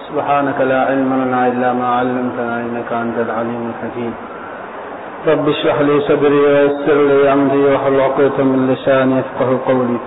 سبحانك لا علم لنا إلا ما علمتنا إنك أنت العليم الحكيم رب اشرح لي صدري ويسر لي أمري واحلل عقدة من لساني يفقه قولي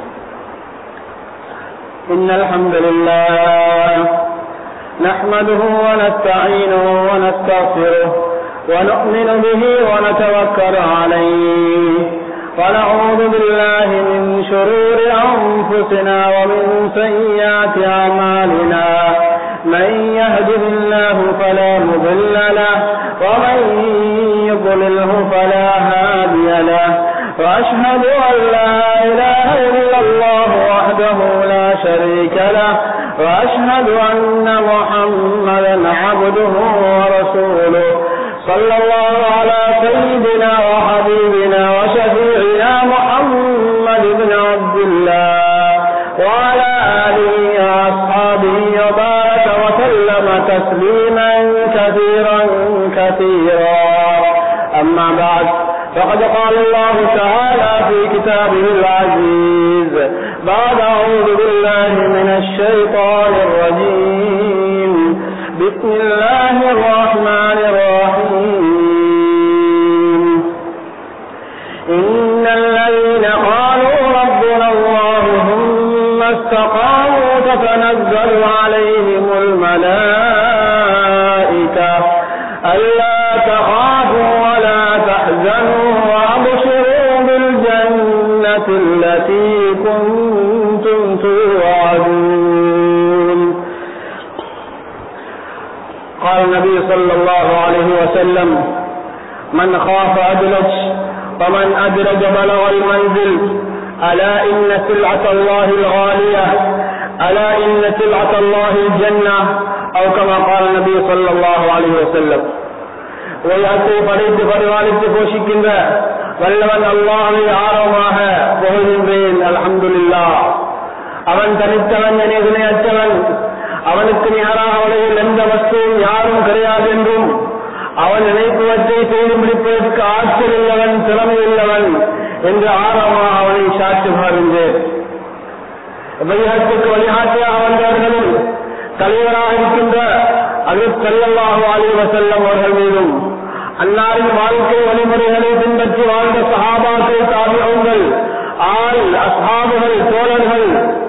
إن الحمد لله نحمده ونستعينه ونستغفره ونؤمن به ونتوكل عليه ونعوذ بالله من شرور أنفسنا ومن سيئات أعمالنا من يهده الله فلا مضل له ومن يضلله فلا هادي له وأشهد أن لا إله إلا الله وحده لا شريك له وأشهد أن محمدا عبده ورسوله صلى الله على سيدنا وحبيبنا وشفيعنا محمد بن عبد الله وعلى آله وأصحابه وبارك وسلم تسليما كثيرا كثيرا أما بعد فقد قال الله تعالى في كتابه العزيز بعد أعوذ بالله من الشيطان الرجيم بسم الله الرحمن الرحيم إن الذين قالوا ربنا الله ثم استقاموا تتنزل عليهم الملائكة ألا تخافوا ولا تحزنوا وأبشروا بالجنة التي كنتم توعدون قال النبي صلى الله عليه وسلم من خاف أدلج ومن أدرج بلغ المنزل ألا إن سلعة الله الغالية ألا إن سلعة الله الجنة أو كما قال النبي صلى الله عليه وسلم உலகத்தை படைத்து பரிபாலித்து போஷிக்கின்ற வல்லவன் அல்லாஹை ஆர்வமாக புகழ்கின்றேன் அல்ஹம்துலில்லா அவன் தனித்தவன் இணையற்றவன் அவனுக்கு நிகராக உலகில் எந்த வஸ்துவும் யாரும் கிடையாது என்றும் அவன் நினைப்புவற்றை செய்து முடிப்பதற்கு ஆற்றல் உள்ளவன் திறமை உள்ளவன் என்று ஆர்வமாக அவனை சாட்சி மாறுகின்றேன் வைகத்துக்கு வழிகாட்டியாக வந்தவர்களும் தலைவராக இருக்கின்ற அமித் சல்லாஹு அலி வசல்லம் அவர்கள் மீதும் அன்னாரின் வாழ்க்கை வழிமுறைகளை பின்பற்றி வாழ்ந்த சஹாபாக்கள் தாபியங்கள் ஆள் அஸ்ஹாபுகள் தோழர்கள்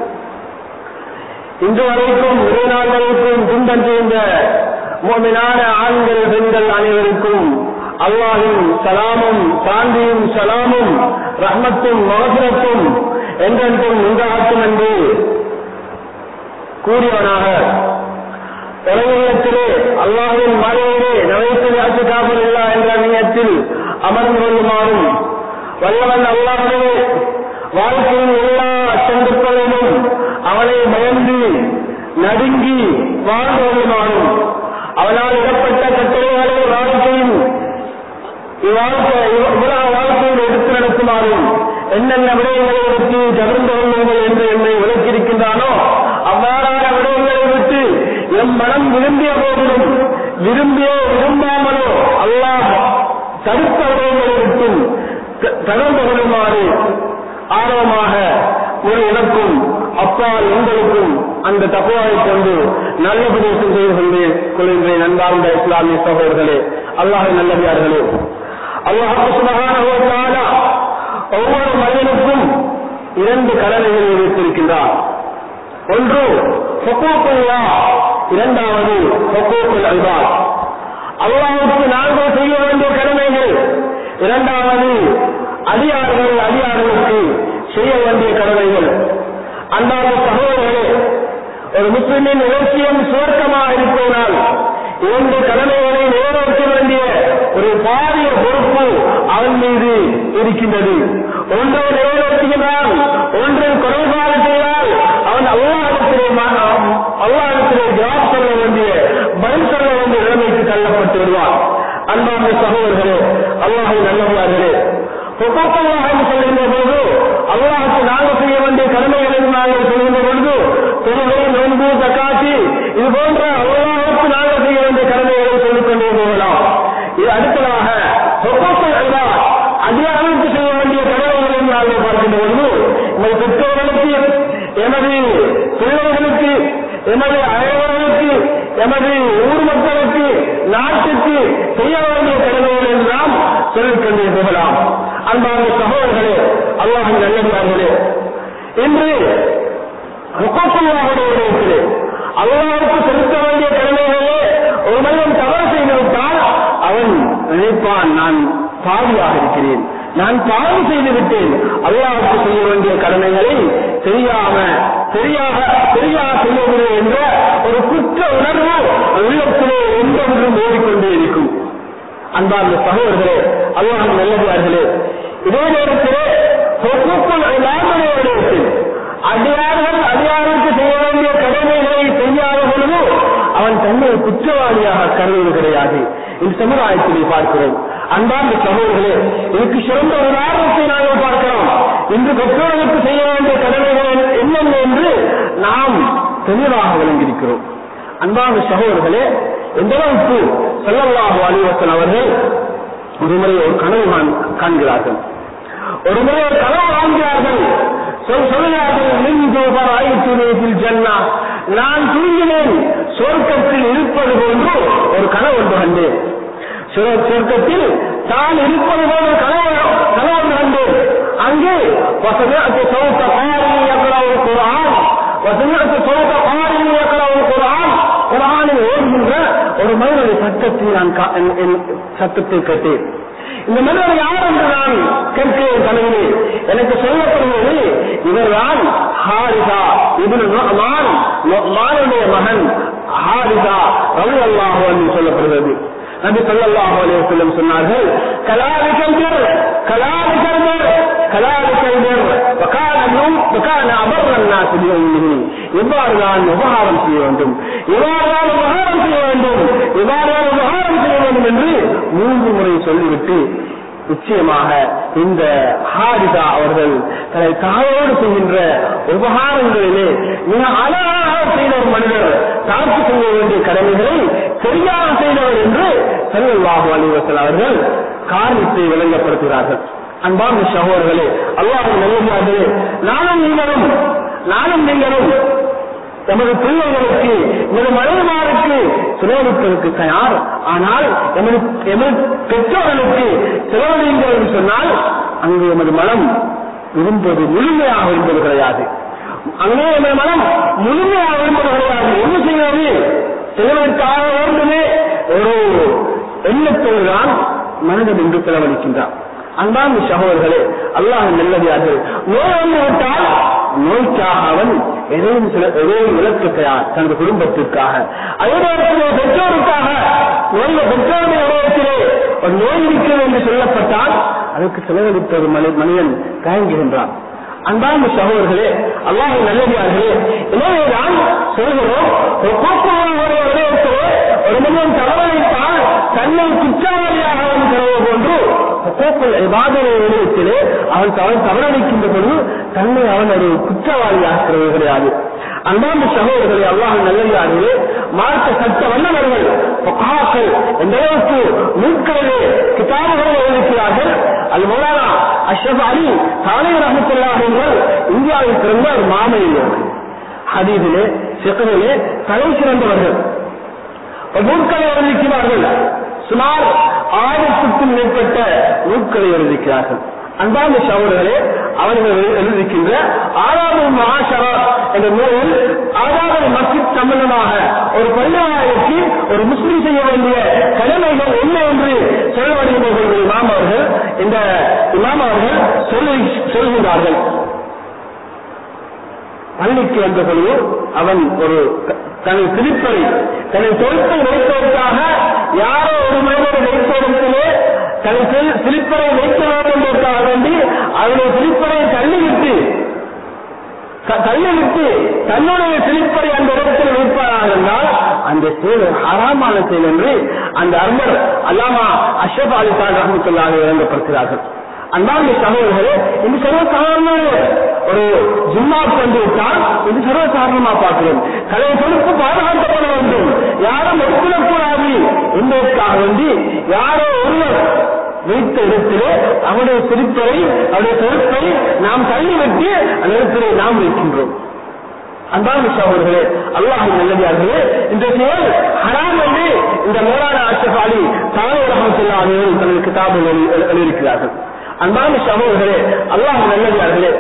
இன்று வரைக்கும் இறைநாள் வரைக்கும் பின்பற்றுகின்ற மோமினான ஆண்கள் பெண்கள் அனைவருக்கும் அல்லாஹின் சலாமும் சாந்தியும் சலாமும் ரஹ்மத்தும் மகசுரத்தும் என்றென்றும் உண்டாகும் என்று கூறியவனாக உலகத்திலே அல்லாஹின் மாலையிலே நவைத்து யாச்சு காப்பதில்லா என்ற நியத்தில் அமர்ந்து கொள்ளுமாறும் வல்லவன் அல்லாஹே வாழ்க்கையின் எல்லா சந்தர்ப்பங்களிலும் அவனை பயந்து நடுங்கி வாழ்ந்து கொள்ளுமாறும் அவனால் இடப்பட்ட கட்டளைகளை வாழ்க்கையின் இவ்வாழ்க்கை இவ்வளவு வாழ்க்கையில் எடுத்து நடத்துமாறும் என்னென்ன விடயங்களை பற்றி தகர்ந்து கொள்ளுங்கள் என்று என்னை விளக்கியிருக்கின்றானோ அவ்வாறான விடயங்களை விட்டு எம் மனம் விரும்பிய போதிலும் விரும்பியோ விரும்பாமலோ அல்லாஹ் தடுத்த விடயங்களை விட்டும் தகர்ந்து கொள்ளுமாறு ஆர்வமாக ஒரு எனக்கும் அப்பால் உங்களுக்கும் அந்த தப்புவாவை கொண்டு நல்ல பிரதேசம் செய்து கொண்டு கொள்கின்றேன் நண்பார்ந்த இஸ்லாமிய சகோதரர்களே அல்லாஹ் நல்லவியார்களே அல்லாஹ் ஒவ்வொரு மனிதனுக்கும் இரண்டு கடமைகளை வைத்திருக்கின்றார் ஒன்று ஹொக்கோக்குல்லா இரண்டாவது ஹொக்கோக்குல் அல்பால் அல்லாவுக்கு நாங்கள் செய்ய வேண்டிய கடமைகள் இரண்டாவது அடியார்கள் அடியார்களுக்கு செய்ய வேண்டிய கடமைகள் அன்பான சகோதரர்களே ஒரு முஸ்லிமின் இலட்சியம் சுவர்க்கமாக இருப்பதனால் இரண்டு கடமைகளை நிறைவேற்ற வேண்டிய ஒரு பாரிய பொறுப்பு அவன் மீது இருக்கின்றது ஒன்றை நிறைவேற்றுகிறான் ஒன்றை குறைபாடு செய்தால் அவன் அல்லாஹத்திலே அல்லாஹத்திலே ஜவாப் சொல்ல வேண்டிய பதில் சொல்ல வேண்டிய நிலைமைக்கு தள்ளப்பட்டு வருவான் அன்பான சகோதரர்களே அல்லாஹை நல்லவார்களே ஒப்பந்தமாக சொல்கின்ற பொழுது அல்லாஹுக்கு நாங்கள் செய்ய வேண்டிய கடமைகளை நாங்கள் சொல்கின்ற பொழுது தொழுகை நோன்பு தக்காட்சி இது போன்ற அல்லாஹுக்கு நாங்கள் செய்ய வேண்டிய கடமைகளை சொல்லிக் கொண்டே போகலாம் இது அடுத்ததாக அதிகாரத்துக்கு செய்ய வேண்டிய கடமைகளை நாங்கள் பார்க்கின்ற பொழுது எமது பெற்றோர்களுக்கு எமது பிள்ளைகளுக்கு எமது அயல்வர்களுக்கு எமது ஊர் மக்களுக்கு நாட்டுக்கு செய்ய வேண்டிய கடமைகள் எல்லாம் சொல்லிக்கொண்டே போகலாம் அன்பான சகோதரர்களே அல்லாஹ் நல்லதார்களே இன்று முக்கத்துள்ளாவுடைய இடத்திலே அல்லாவுக்கு செலுத்த வேண்டிய கடமைகளே ஒரு மனிதன் தவறு செய்துவிட்டால் அவன் நினைப்பான் நான் பாவியாக இருக்கிறேன் நான் பாவம் செய்து விட்டேன் அல்லாவுக்கு செய்ய வேண்டிய கடமைகளை தெரியாம சரியாக சரியாக செய்யவில்லை என்ற ஒரு குற்ற உணர்வு உள்ளத்திலே எந்தொன்றும் ஓடிக்கொண்டே இருக்கும் அன்பார்ந்த சகோதரர்களே அல்லாஹ் நல்லதார்களே இதே நேரத்திலே சொத்துக்குள் இல்லாமலே இடத்தில் அடியார்கள் அடியாருக்கு செய்ய வேண்டிய கடமைகளை செய்யாத பொழுது அவன் தன்னை குற்றவாளியாக கருதுவது கிடையாது இந்த சமுதாயத்திலே பார்க்கிறோம் அன்பார்ந்த சகோதரர்களே இதுக்கு சிறந்த உதாரணத்தை நாங்கள் பார்க்கிறோம் இன்று பெற்றோர்களுக்கு செய்ய வேண்டிய கடமைகள் என்னென்ன என்று நாம் தெளிவாக விளங்கியிருக்கிறோம் அன்பார்ந்த சகோதரர்களே எந்த அளவுக்கு செல்லல்லாஹு அலிவசன் அவர்கள் ஒருமுறை ஒரு கனவு காண்- காண்கிறார்கள் ஒரு முறை ஒரு கனவு காண்கிறார்கள் சொல் சொல்கிறார்கள் மின்கு ஆயிரத்தி ஜன்னா நான் தூங்கினேன் சொர்க்கத்தில் இருப்பது போன்று ஒரு கனவு ஒன்று கண்டேன் சொர்- சொர்க்கத்தில் தான் இருப்பது போன்ற ஒரு கனவு கனவு ஒன்று கண்டேன் அங்கே وسمعت صوت قارئ يقرأ القرآن وسمعت صوت قارئ يقرأ القرآن குரானை ஓடுகின்ற ஒரு மனிதனுடைய சத்தத்தை நான் கா- என்- என் சத்தத்தை கேட்டேன் இந்த மனிதர் யார் என்று நான் கேட்கிறேன் தலைவரே எனக்கு சொல்லப்படுவது இவர்தான் ஹாரிதா இவரு மான் மானுடைய மகன் ஹாரிதா ரவி அல்லாஹோ என்று சொல்லப்படுகிறது நபி ஸல்லல்லாஹு அலைஹி வஸல்லம் சொன்னார்கள் கலாலிக்கல் பிர் கலாலிக்கல் பிர் கலாலிக்கல் பிர் வகான யும் வகான அபர் الناس بيومه இவ்வாறு நான் உபகாரம் செய்ய வேண்டும் இவ்வாறு நான் உபகாரம் செய்ய வேண்டும் இவ்வாறு நான் உபகாரம் செய்ய வேண்டும் என்று மூன்று முறை சொல்லிவிட்டு நிச்சயமாக இந்த ஹாரிதா அவர்கள் தன்னை தாயோடு செய்கின்ற உபகாரங்களிலே மிக அழகாக செய்த ஒரு மனிதர் தாக்கு செய்ய வேண்டிய கடமைகளை சரியாக செய்தவர் என்று சல்லாஹு அலிவசல் அவர்கள் காரணத்தை விளங்கப்படுத்துகிறார்கள் அன்பார்ந்த சகோதரர்களே அல்லாஹ் நல்லதாகவே நானும் நீங்களும் நானும் நீங்களும் எமது பிள்ளைகளுக்கு எமது மனைவிமாருக்கு செலவழிப்பதற்கு தயார் ஆனால் எமது எமது பெற்றோர்களுக்கு செலவழிங்கள் என்று சொன்னால் அங்கு எமது மனம் விரும்புவது முழுமையாக விரும்புவது கிடையாது அங்கே எமது மனம் முழுமையாக விரும்புவது கிடையாது என்ன செய்வது செலவழித்தாக வேண்டுமே ஒரு எண்ணத்தோடு தான் மனிதன் இன்று செலவழிக்கின்றான் அன்பான சகோதரர்களே அல்லாஹ் நல்லதார்கள் நோய் வந்து விட்டால் நோய்க்காக அவன் எதையும் சில எதையும் விளக்க தயார் தனது குடும்பத்திற்காக அதே நேரத்தில் பெற்றோருக்காக நோய் பெற்றோருடைய உலகத்திலே ஒரு நோய் இருக்கிறது என்று சொல்லப்பட்டால் அதற்கு செலவழித்த ஒரு மனி- மனிதன் தயங்குகின்றான் அன்பான சகோதரர்களே அல்லாஹ் நல்லதார்களே எனவேதான் சொல்கிறோம் ஒரு கோப்பமாவுடைய விடயத்திலே ஒரு மனிதன் தவறளித்தால் தன்னை குற்றவாளியாக அவன் கருவ போன்று கோப்பல் இபாதனை விடயத்திலே அவன் தவறு தவறளிக்கின்ற பொழுது தன்னை அவன் ஒரு குற்றவாளியாக கருவ கிடையாது அன்பான சகோதரர்களே அல்லாஹ் நல்லதார்களே மார்க்க சட்ட வல்லவர்கள் புகாக்கள் எந்த அளவுக்கு நூல்களிலே கிதாபுகளை எழுதிக்கிறார்கள் அது மௌலானா அஷ்ரப் அலி தானே ரஹத்துல்லாஹர்கள் இந்தியாவில் பிறந்த ஒரு மாமையில் ஹதீதிலே சிக்கரிலே தலை சிறந்தவர்கள் ஒரு நூற்களை எழுதிக்கிறார்கள் சுமார் ஆயிரத்துக்கும் மேற்பட்ட நூற்களை எழுதிக்கிறார்கள் அன்பான சகோதரர்களே அவர்கள் எழுதிக்கின்ற ஆறாவது மகாசரா என்ற நூலில் ஆறாவது மஸ்ஜித் சம்பந்தமாக ஒரு பள்ளிவாயலுக்கு ஒரு முஸ்லிம் செய்ய வேண்டிய கடமைகள் என்ன என்று சொல்வடைகின்ற இமாம் அவர்கள் இந்த இமாம் அவர்கள் சொல்லி சொல்கின்றார்கள் பள்ளிக்கு வந்த பொழுது அவன் ஒரு த- தனது திருப்பை தனது தொழுத்தை வைப்பதற்காக யாரோ ஒரு மனிதர் வைத்த இடத்திலே தனது சில்- சிலிப்பரை வைக்க வேண்டும் என்பதற்காக வேண்டி அவருடைய சிலிப்பரை தள்ளிவிட்டு த- தள்ளிவிட்டு தன்னுடைய சிலிப்பரை அந்த இடத்தில் வைப்பாராக இருந்தால் அந்த செயல் ஹராமான செயல் என்று அந்த அர்மர் அல்லாமா அஷ்ரப் அலி சான் ரஹமத்துல்லாக வழங்கப்படுகிறார்கள் அன்பார்ந்த சகோதரர்களே இது சர்வசாதாரண ஒரு ஜும்மா கொண்டு விட்டால் இது சர்வசாதாரணமா பார்க்கிறோம் கலை பொறுப்பு பாதுகாக்கப்பட வேண்டும் யாரும் எடுத்துடக்கூடாது என்பதற்காக வேண்டி யாரோ ஒருவர் வைத்த இடத்திலே அவருடைய சிரிப்பை அவருடைய செருப்பை நாம் தள்ளிவிட்டு அந்த இடத்திலே நாம் வைக்கின்றோம் அன்பான சகோதரர்களே அல்லாஹ் நல்லதார்களே இந்த செயல் ஹராம் என்று இந்த மோலான அஷ்ரப் அலி தானே ரஹமத்துல்லா அவர்கள் தனது கிதாபில் எழுதி- எழுதியிருக்கிறார்கள் அன்பான சகோதரர்களே அல்லாஹ் நல்லதார்களே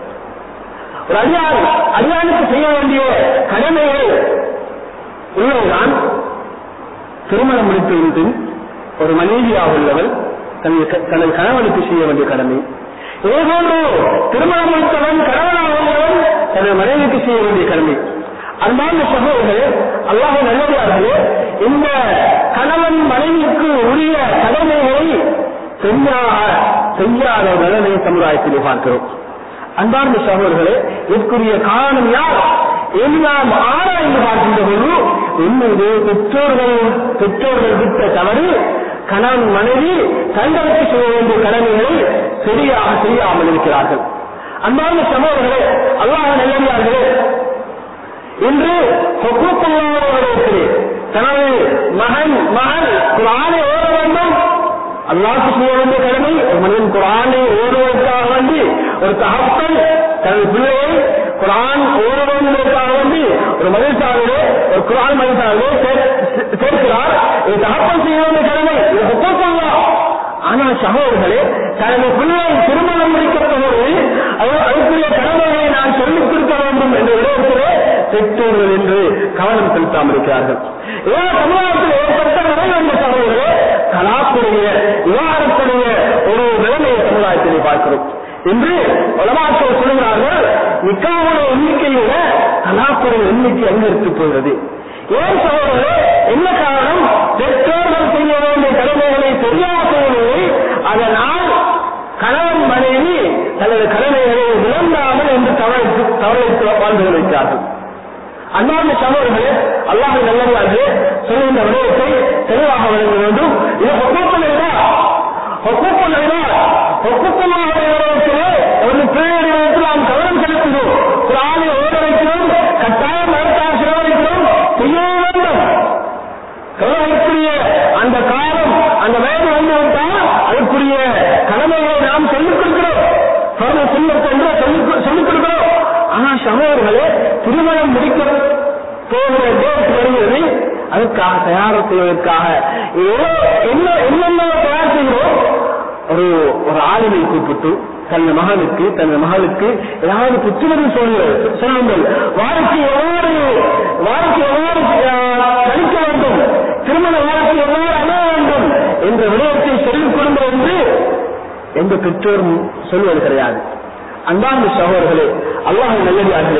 ஒரு அடியான் அடியானுக்கு செய்ய வேண்டிய கடமைகள் உள்ளதுதான் திருமணம் முடித்ததின் பின் ஒரு மனைவியாக உள்ளவள் தனது க- தனது கணவனுக்கு செய்ய வேண்டிய கடமை இதேபோன்று திருமணம் முடித்தவன் கணவனாக உள்ளவன் தனது மனைவிக்கு செய்ய வேண்டிய கடமை அன்பான சகோதரர்களே அல்லாஹ் நல்லதார்களே இந்த கணவன் மனைவிக்கு உரிய கடமைகளை செய்யாக செய்யாத நிலைமை சமுதாயத்திலே பார்க்கிறோம் அன்பார்ந்த சகோதரர்களே இதற்குரிய காரணம் யார் எல்லாம் ஆராய்ந்து பார்க்கின்ற போது உண்மையிலே பெற்றோர்கள் பெற்றோர்கள் விட்ட தவறு கணவன் மனைவி தங்களுக்கு செய்ய வேண்டிய கடமைகளை சரியாக செய்யாமல் இருக்கிறார்கள் அன்பார்ந்த சகோதரர்களே அல்லாஹ் நல்லடியார்களே இன்று ஹொக்கூத்துள்ளாளர்களுக்கு தனது மகன் மகன் குரானை ஓட வேண்டும் அல்லாஹ்க்கு செய்ய வேண்டிய கடமை ஒரு மனிதன் குரானை ஓடுவதற்காக வேண்டி ஒரு தகப்பன் தனது பிள்ளையை குரான் ஓட வேண்டுவதற்காக வேண்டி ஒரு மதிசாவிலே ஒரு குரான் மதிசாவிலே சேர்க்கிறார் இது தகப்பன் செய்ய வேண்டிய கடமை இது ஹொக்கூத்துள்ளா ஆனால் சகோதரர்களே தனது பிள்ளை திருமணம் முடிக்கப்பட்டபோது அது- அதுக்குரிய கடமைகளை நான் சொல்லிக் கொடுக்க வேண்டும் என்ற விடயத்திலே பெற்றோர்கள் என்று கவனம் செலுத்தாமல் இருக்கிறார்கள் இதனால் சமுதாயத்தில் ஏற்பட்ட நிலை என்ற சகோதரர்களே கலாப்புடைய விவாதத்துடைய ஒரு நிலைமையை சமுதாயத்திலே பார்க்கிறோம் இன்று உலமாக்கள் சொல்கிறார்கள் நிக்காவுடைய எண்ணிக்கையை விட கலாப்புடைய எண்ணிக்கை அதிகரித்து போகிறது ஏன் சகோதரர்களே என்ன காரணம் பெற்றோர்கள் செய்ய வேண்டிய கடமைகளை சரியாக செய்யவில்லை அதனால் கணவன் மனைவி தனது கடமைகளை விளங்காமல் என்று தவறித்து தவறித்து வாழ்ந்து கொண்டிருக்கிறார்கள் அன்பார்ந்த சகோதரர்களே அல்லாஹ் நல்லவர்களே சொல்லுகின்ற விடயத்தை தெளிவாக விளங்க வேண்டும் இது ஒப்புக்கொள்கிறதா ஒப்புக்கொள்கிறதா ஒப்புக்கொள்ளாத விடயத்திலே ஒரு பேரிடத்தில் நாம் கவனம் செலுத்துகிறோம் குரானை ஓட வைக்கிறோம் கட்டாயம் மறுத்தாக செலவழிக்கிறோம் செய்ய வேண்டும் கவலைக்குரிய அந்த காலம் அந்த வயது வந்து விட்டால் அதற்குரிய கடமைகளை நாம் சொல்லிக் கொடுக்கிறோம் சொன்ன சுண்ணத்தை என்று சொல்லிக் சொல்லிக் கொடுக்கிறோம் ஆனால் சகோதரர்களே திருமணம் முடிக்க போகிற டேட் வருகிறது அதுக்காக தயார் செய்வதற்காக ஏதோ என்ன என்னென்ன தயார் செய்கிறோம் ஒரு ஒரு ஆளுமை கூப்பிட்டு தன் மகனுக்கு தன் மகளுக்கு ஏதாவது புத்துணர்வு சொல்லுங்கள் சொல்லுங்கள் வாழ்க்கை எவ்வாறு வாழ்க்கை எவ்வாறு ஆஹ், கழிக்க வேண்டும் திருமண வாழ்க்கை எவ்வாறு அமைய வேண்டும் என்ற விடயத்தை சொல்லிக் கொடுங்கள் என்று எந்த பெற்றோரும் சொல்வது கிடையாது அன்பார்ந்த சகோதரர்களே அல்லாஹ் நல்லடியார்களே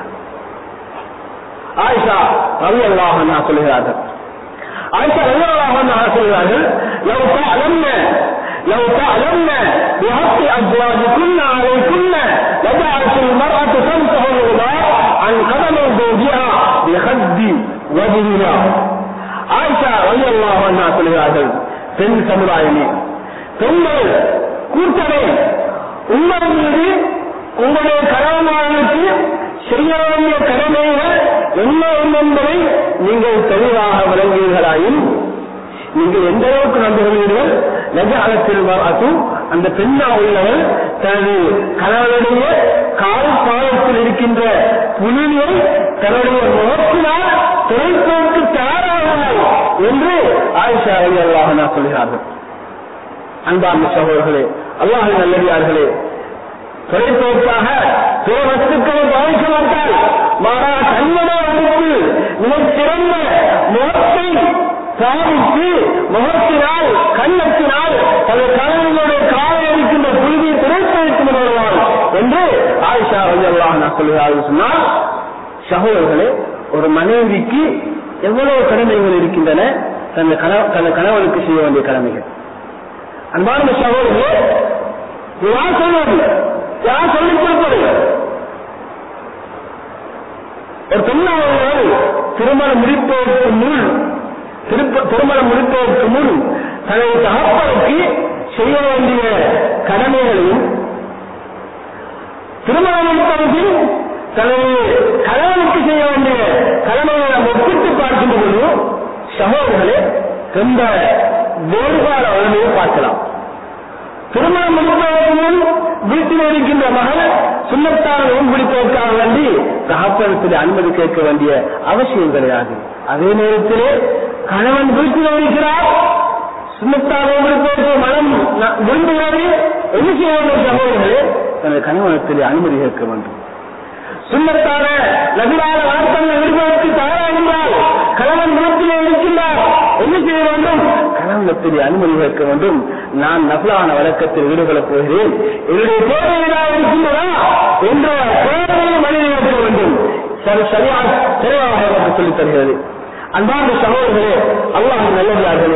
ஆயிஷா ரவி அல்லாஹ் சொல்கிறார்கள் ஆயிஷா ரவி அல்லாஹ் சொல்கிறார்கள் لو تعلمن لو تعلمن بحق أزواجكن عليكن لجعلت المرأة تمسح الغبار عن قدم زوجها بخد وجهها ஆயிஷா ரவி அல்லாஹ் சொல்கிறார்கள் பெண் சமுதாயமே பெண்கள் கூட்டமே உங்கள் மீது உங்களுடைய கடமையாளருக்கு செய்ய வேண்டிய கடமைகள் என்ன என்பதை நீங்கள் தெளிவாக விளங்குவீர்களாயின் நீங்கள் எந்த அளவுக்கு நம்புகிறீர்கள் நஜாலத்தில் அதுவும் அந்த பெண்ணா உள்ளவள் தனது கணவனுடைய கால் பாதத்தில் இருக்கின்ற புலியை தன்னுடைய முகத்தினால் துறைப்போக்கு தயாராகிறாள் என்று ஆயிஷா அலி அல்லாஹனா சொல்கிறார்கள் அன்பார்ந்த சகோதரர்களே அல்லாஹ் நல்லடியார்களே தொலைப்போக்காக பிற வஸ்துக்களை கவனிக்க மாட்டால் மாறா கண்மனை அமைப்பு மிகச் சிறந்த முகத்தை சாதித்து முகத்தினால் கண்ணத்தினால் தனது கணவனுடைய காலில் இருக்கின்ற புழுதியை திரைப்பதற்கு வருவாள் என்று ஆயிஷா ரவி அல்லாஹ் சொல்கிறார்கள் சொன்னால் சகோதரர்களே ஒரு மனைவிக்கு எவ்வளவு கடமைகள் இருக்கின்றன தன் கணவ- தன் கணவனுக்கு செய்ய வேண்டிய கடமைகள் அன்பான சகோதரர்களே இது யார் சொல்வது யார் சொல்லிக் கொடுப்பது ஒரு பெண்ணாளர்கள் திருமணம் முடிப்பதற்கு முன் திருப்ப- திருமணம் முடிப்பதற்கு முன் தனது தகப்பனுக்கு செய்ய வேண்டிய கடமைகளையும் திருமணம் முடிப்பதற்கு தனது கணவனுக்கு செய்ய வேண்டிய கடமைகளை நாம் ஒப்பிட்டு பார்க்கின்ற பொழுது சகோதரர்களே ரொம்ப வேறுபாடு அவர்களையும் பார்க்கலாம் திருமணம் முடிப்பதற்கு முன் வீட்டில் இருக்கின்ற மகள் சுண்ணத்தான நோன்புடிப்பதற்காக வேண்டி தகப்பனத்தில் அனுமதி கேட்க வேண்டிய அவசியம் கிடையாது அதே நேரத்திலே கணவன் வீட்டில் இருக்கிறார் சுண்ணத்தான நோன்புடிப்பதற்கு மனம் ந- விரும்புகிறது என்ன செய்ய வேண்டும் சகோதரர்களே தனது கணவனத்தில் அனுமதி கேட்க வேண்டும் சுண்ணத்தான நபிலான வார்த்தைகள் விடுவதற்கு தயாராகின்றால் கணவன் வீட்டிலே இருக்கின்றார் என்ன செய்ய வேண்டும் கணவனத்தில் அனுமதி கேட்க வேண்டும் நான் நபிலான வழக்கத்தில் ஈடுபடப் போகிறேன் என்னுடைய தேவை ஏதாவது இருக்கின்றதா என்ற தேவையை மனிதன் இருக்க வேண்டும் சரி சரியாக தெளிவாக எனக்கு சொல்லித் தருகிறது அன்பார்ந்த சகோதரர்களே அல்லாஹ் நல்லதார்களே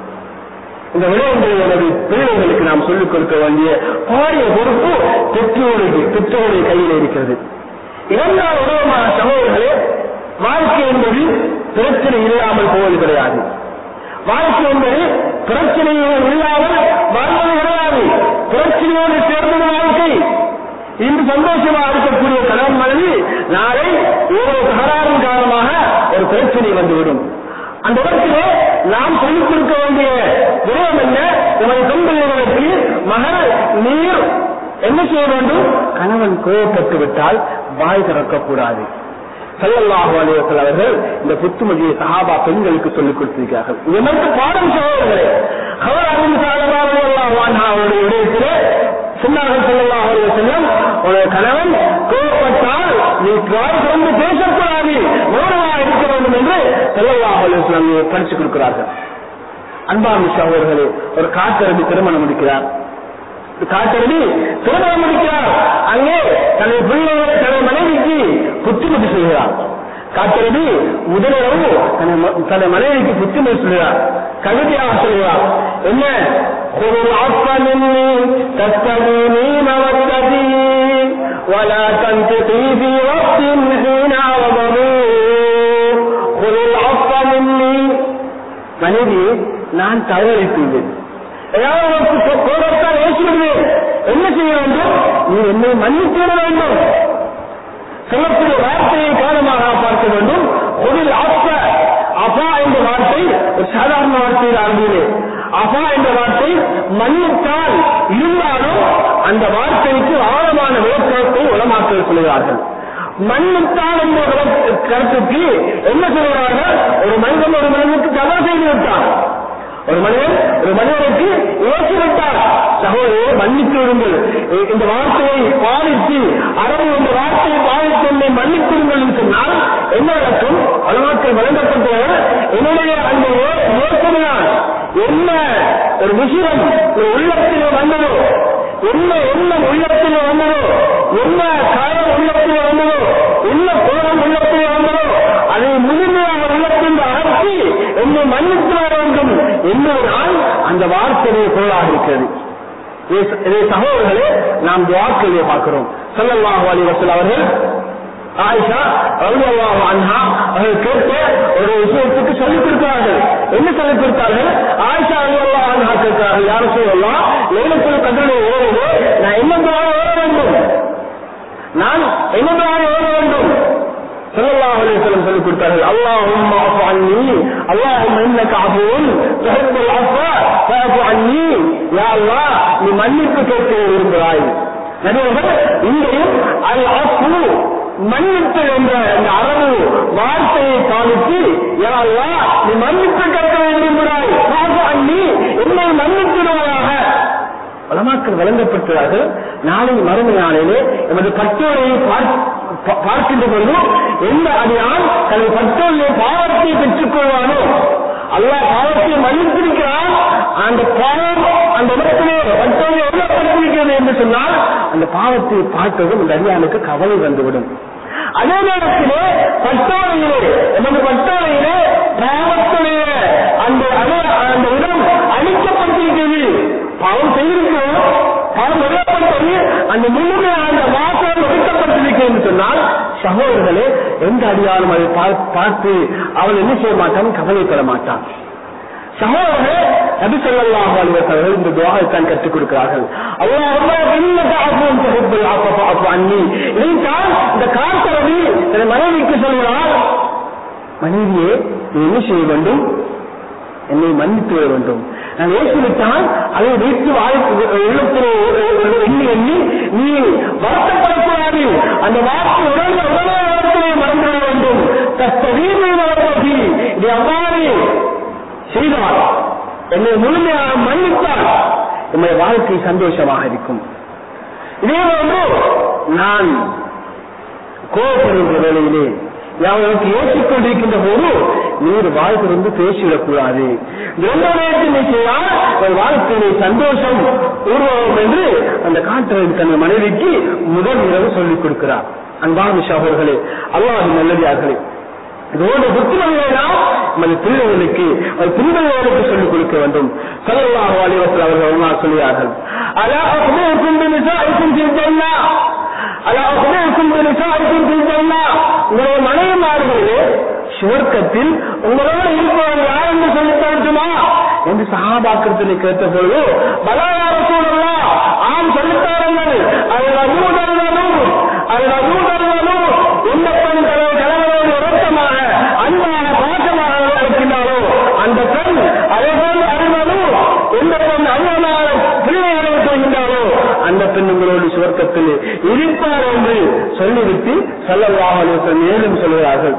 இந்த விடயங்களை எனது பிள்ளைகளுக்கு நாம் சொல்லிக் கொடுக்க வேண்டிய பாரிய பொறுப்பு பெற்றோருக்கு பெற்றோருடைய கையில் இருக்கிறது இரண்டாம் உணவமான சகோதரர்களே வாழ்க்கை என்பது பிரச்சனை இல்லாமல் போவது கிடையாது வாழ்க்கை என்பது பிரச்சனைகள் இல்லாமல் வாழ்வது கிடையாது பிரச்சனையோடு சேர்ந்தது வாழ்க்கை இன்று சந்தோஷமாக இருக்கக்கூடிய கணவன் மனைவி நாளை ஏதோ தகராறின் காரணமாக ஒரு பிரச்சனை வந்துவிடும் அந்த இடத்திலே நாம் சொல்லிக் கொடுக்க வேண்டிய விடயம் என்ன நமது பெண்களுக்கு மகள் நீர் என்ன செய்ய வேண்டும் கணவன் கோபப்பட்டு விட்டால் வாய் திறக்கக்கூடாது சல்லல்லாஹு அலைஹி வஸல்லம் அவர்கள் இந்த புத்துமதியை சஹாபா பெண்களுக்கு சொல்லிக் கொடுத்திருக்கிறார்கள் இது மட்டும் பாடம் சகோதரர்களே அவர் அறிந்து சாதமாக அவருடைய விடயத்திலே சொன்னார்கள் சல்லல்லாஹு அலைஹி வஸல்லம் உனது கணவன் கோபப்பட்டால் நீ வாய் திறந்து பேசக்கூடாது மௌனமாக இருக்க வேண்டும் என்று சல்லல்லாஹு அலைஹி வஸல்லம் படித்துக் கொடுக்கிறார்கள் அன்பான சகோதரர்களே ஒரு காத்தரபி திருமணம் முடிக்கிறார் காத்தரபி திருமணம் முடிக்கிறார் அங்கே தனது பிள்ளைகளை தனது மனைவிக்கு புத்திமதி செய்கிறார் காத்தரபி முதலிரவு தனது- தனது மனைவிக்கு புத்திமதி சொல்கிறார் கவிதையாக சொல்கிறார் என்ன خذ العفو مني تستغيني مودتي ولا تنطقي في وقت حين غضبوا خذ العفو مني மனைவி நான் தவறித்தேன் ஏதாவது உனக்கு கோபத்தால் ஏசிவிடுவேன் என்ன செய்ய வேண்டும் நீ என்னை மன்னித்துவிட வேண்டும் சொல்லக்கூடிய வார்த்தையை காரணமாக பார்க்க வேண்டும் ஒரு அப்ப அப்பா என்ற வார்த்தை ஒரு சாதாரண வார்த்தையில் ஆரம்பிலே அப்பா என்ற வார்த்தை மன்னித்தால் இருந்தாலும் அந்த வார்த்தைக்கு ஆழமான விளக்கத்தை உளமாக்கல் சொல்கிறார்கள் மன்னித்தால் என்ற விளக்க- கருத்துக்கு என்ன சொல்கிறார்கள் ஒரு மனிதன் ஒரு மனிதனுக்கு தவறு செய்து விட்டான் ஒரு மனிதன் ஒரு மனிதனுக்கு ஏற்றி விட்டார் சகோதரே மன்னித்து விடுங்கள் இ- இந்த வார்த்தையை பாதித்து அரபு இந்த வார்த்தையை பாதித்து என்னை மன்னித்து விடுங்கள் என்று சொன்னால் என்ன நடக்கும் வளமாக்கள் வழங்கப்பட்ட என்னுடைய அந்த யோசனையால் என்ன ஒரு விஷயம் ஒரு உள்ளத்திலே வந்ததோ என்ன எண்ணம் உள்ளத்திலே வந்ததோ என்ன காயம் உள்ளத்திலே வந்ததோ என்ன கோபம் உள்ளத்திலே வந்ததோ அதை முழுமையாக உள்ளத்தில் அகற்றி என்னை மன்னித்து வர வேண்டும் என்பதுதான் அந்த வார்த்தையை பொருளாக இருக்கிறது இதை- இதை சகோதரர்களே நாம் துவாக்களிலே பார்க்கிறோம் ஸல்லல்லாஹு அலைஹி வஸல்லம் அவர்கள் ஆயிஷா ரலியல்லாஹு அன்ஹா அவர்கள் கேட்ட ஒரு விஷயத்துக்கு சொல்லிக் கொடுக்கிறார்கள் என்ன சொல்லிக் கொடுத்தார்கள் ஆயிஷா ரலியல்லாஹு அன்ஹா கேட்கிறார்கள் யாரும் சொல்லலாம் லைலத்துல் கத்ருடைய ஓடுது நான் என்ன துவா ஓட வேண்டும் நான் என்ன துவா ஓட வேண்டும் ஸல்லல்லாஹு அலைஹி வஸல்லம் சொல்லிக் கொடுத்தார்கள் அல்லாஹும்ம அஃபு அன்னி அல்லாஹும்ம இன்னக அஃபுன் துஹிப்புல் அஃவ ஃபஅஃபு அன்னி யா அல்லாஹ் நீ மன்னிப்பு கேட்க விரும்புகிறாய் நபியவர்கள் இங்கேயும் அல் அஃபு மன்னிப்பு என்ற அந்த அரபு வார்த்தையை பாதித்து யா அல்லாஹ் நீ மன்னிப்பு கேட்க விரும்புகிறாய் ஃபஅஃபு அன்னி என்னை மன்னித்திடுவாயாக வளமாக்கள் வழங்கப்பட்டார்கள் நாளை மறுமை நாளிலே எமது பட்டோரையை பார்க்க- பார்க்கின்ற பொழுது எந்த அடியான் தனது பட்டோரிலே பாவத்தை பெற்றுக் கொள்வானோ அல்லாஹ் பாவத்தை மன்னித்திருக்கிறான் அந்த பாவம் அந்த இடத்திலே பட்டோரை எவ்வளவு என்று சொன்னால் அந்த பாவத்தை பார்த்ததும் இந்த அடியானுக்கு கவலை வந்துவிடும் அதே நேரத்திலே பட்டோரையிலே எமது பட்டோரையிலே பாவத்துடைய அந்த அட- அந்த இடம் அழிக்கப்பட்டிருக்கிறது பாவம் செய்திருக்கிறோம் பாவம் நிறைவேற்றப்பட்டது அந்த முழுமையான அந்த வாசம் ஒழிக்கப்பட்டிருக்கிறது என்று சொன்னால் சகோதரர்களே எந்த அடியாலும் அதை பார்- பார்த்து அவன் என்ன செய்ய மாட்டான் கவலைப்பட மாட்டான் சகோதரர்களே நபி ஸல்லல்லாஹு அலைஹி வஸல்லம் இந்த துஆவை தான் கற்றுக் கொடுக்கிறார்கள் அல்லாஹ்வும்ம இன்னக அஃபுன் துஹிப்புல் அஃவ ஃபஅஃபு அன்னி இதைத்தான் இந்த காத்தரவி தன் மனைவிக்கு சொல்கிறார் மனைவியே நீ என்ன செய்ய வேண்டும் என்னை மன்னித்து விட வேண்டும் நான் ஏற்றுவிட்டால் அதை வைத்து வாழ்க்கை உள்ளத்தில் எண்ணி எண்ணி நீ வருத்தப்படக்கூடாது சொன்னது அந்த வார்த்தை உடனே உடனே இடத்திலே மறந்துவிட வேண்டும் தஸ்தகீமை வளர்ப்பதி இது அவ்வாறு செய்தார் என்னை முழுமையாக மன்னித்தால் என்னுடைய வாழ்க்கை சந்தோஷமாக இருக்கும் இதே போன்று நான் கோபப்படுகின்ற வேளையிலே அவனுக்கு ஏற்றிக் கொண்டிருக்கின்ற போது நீர் வாழ்த்திருந்து பேசிவிடக் கூடாது இரண்டாயிரத்தி செய்தால் ஒரு வாழ்க்கையிலே சந்தோஷம் உருவாகும் என்று அந்த காற்றல் தன் மனைவிக்கு முதல் இரவு சொல்லிக் கொடுக்கிறார் அன்பான சகோதரர்களே அல்லாஹ் நல்லதார்களே இதோட புத்திமதிகளை நமது பிள்ளைகளுக்கு அது பிள்ளைகளுக்கு சொல்லிக் கொடுக்க வேண்டும் சல்லாஹ் அலிவசல் அவர்கள் ஒன்றால் சொல்கிறார்கள் அலா அஹ்பூக்கும் பினிசாஇக்கும் ஃபில் ஜன்னah அலா அஹ்பூக்கும் பினிசாஇக்கும் ஃபில் ஜன்னah உங்களுடைய மனைவிமார்களே சுவர்க்கத்தில் உங்களோடு இருப்பவர் யார் என்று சொல்லித் தரட்டுமா என்று சஹாபாக்கிரத்தில் கேட்ட பொழுது பலாயார சூழல்லா ஆம் சொல்லித்தாருங்கள் அதில் அபூதர்களும் அதில் அபூதர்களும் எந்த பெண் தனது கணவனோடு இறக்கமாக அன்பாக பாசமாக இருக்கின்றாரோ அந்த பெண் அதே போல் அறிவதும் எந்த பெண் அவ்வளவான பிள்ளைகளை செய்கின்றாரோ அந்த பெண் உங்களோடு சுவர்க்கத்தில் இருப்பார் என்று சொல்லிவிட்டு சொல்லவாக மேலும் சொல்கிறார்கள்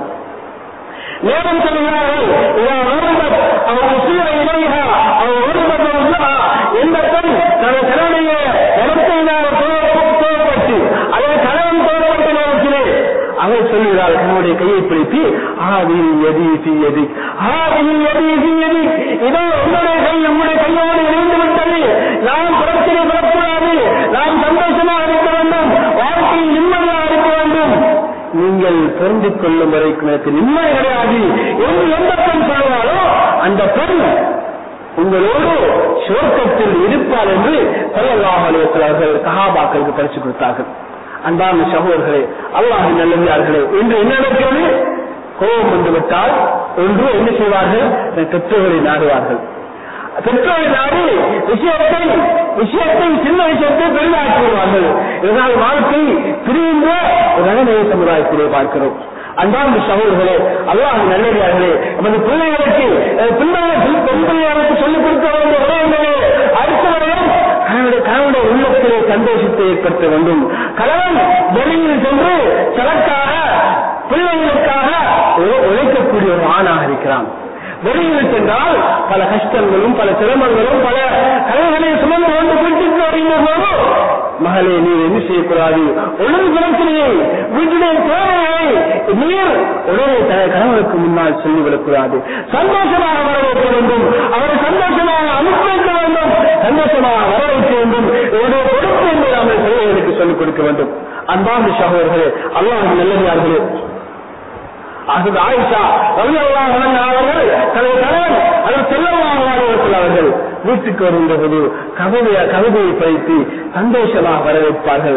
மேலும் சொல்கிறார்கள் இவன் வருவத் அவன் உசிர இலையா அவன் வருவத் உல்லா எந்த பெண் தனது கணவனைய இடத்தினால் தோப்பட்டு அல்லது கணவன் தோப்பட்ட நேரத்திலே அவள் சொல்கிறாள் கணவனுடைய கையை பிடித்து ஆதில் எதி சி எதி ஆதில் எதி சி எதி இதோ உங்களுடைய கை நம்முடைய கையோடு இணைந்து விட்டது நாம் பிரச்சனை பெறக்கூடாது நாம் சந்தோஷமாக இருக்க வேண்டும் வாழ்க்கையில் நிம்மதியாக இருக்க வேண்டும் நீங்கள் தெரிந்து கொள்ளும் வரைக்கும் எனக்கு நிம்மதி கிடையாது என்று எந்த பெண் சொல்வாரோ அந்த பெண் உங்களோடு சுவர்க்கத்தில் இருப்பார் என்று சொல்லலாக அவர்கள் சகாபாக்களுக்கு பரிசு கொடுத்தார்கள் அன்பான சகோதரர்களே அல்லாஹ் நல்லவியார்களே இன்று என்ன நடக்கிறது கோபம் வந்துவிட்டால் ஒன்று என்ன செய்வார்கள் பெற்றோர்களை நாடுவார்கள் பெற்றோரை நாடி விஷயத்தை விஷயத்தை சின்ன விஷயத்தை பெரிதாக்கி விடுவார்கள் இதனால் வாழ்க்கை பிரிந்த ஒரு நகநேய சமுதாயத்திலே பார்க்கிறோம் அன்பார்ந்த சகோதரர்களே அல்லாஹ் நல்லடியார்களே நமது பிள்ளைகளுக்கு பிள்ளைகளுக்கு பெண் பிள்ளைகளுக்கு சொல்லிக் கொடுக்க வேண்டிய உதவிகளே அடுத்த வருடம் கணவனுடைய கணவனுடைய உள்ளத்திலே சந்தோஷத்தை ஏற்படுத்த வேண்டும் கணவன் வெளியில் சென்று சரக்காக பிள்ளைகளுக்காக உழைக்கக்கூடிய ஒரு ஆணாக இருக்கிறான் வெளியில் சென்றால் பல கஷ்டங்களும் பல சிரமங்களும் பல கலைகளை சுமந்து கொண்டு வீட்டுக்கு வருகின்ற போது மகளே நீர் என்ன செய்யக்கூடாது ஒழுங்கு பிரச்சனையை வீட்டிலே தேவையை நீர் உடனே தன கணவனுக்கு முன்னால் சொல்லிவிடக்கூடாது சந்தோஷமாக வரவேற்க வேண்டும் அவரை சந்தோஷமாக அனுப்பிக்க வேண்டும் சந்தோஷமாக வரவேற்க வேண்டும் என்னுடைய பொறுப்பு என்று நாம் பிள்ளைகளுக்கு சொல்லிக் கொடுக்க வேண்டும் அன்பார்ந்த சகோதரர்களே அல்லாஹ் நல்லதார்களே அது ஆயிஷா ரவி அவர்கள் தனது கணவன் அது செல்லவாக அவர்கள் வீட்டுக்கு வருகின்ற போது கவிதைய கவிதையை படித்து சந்தோஷமாக வரவேற்பார்கள்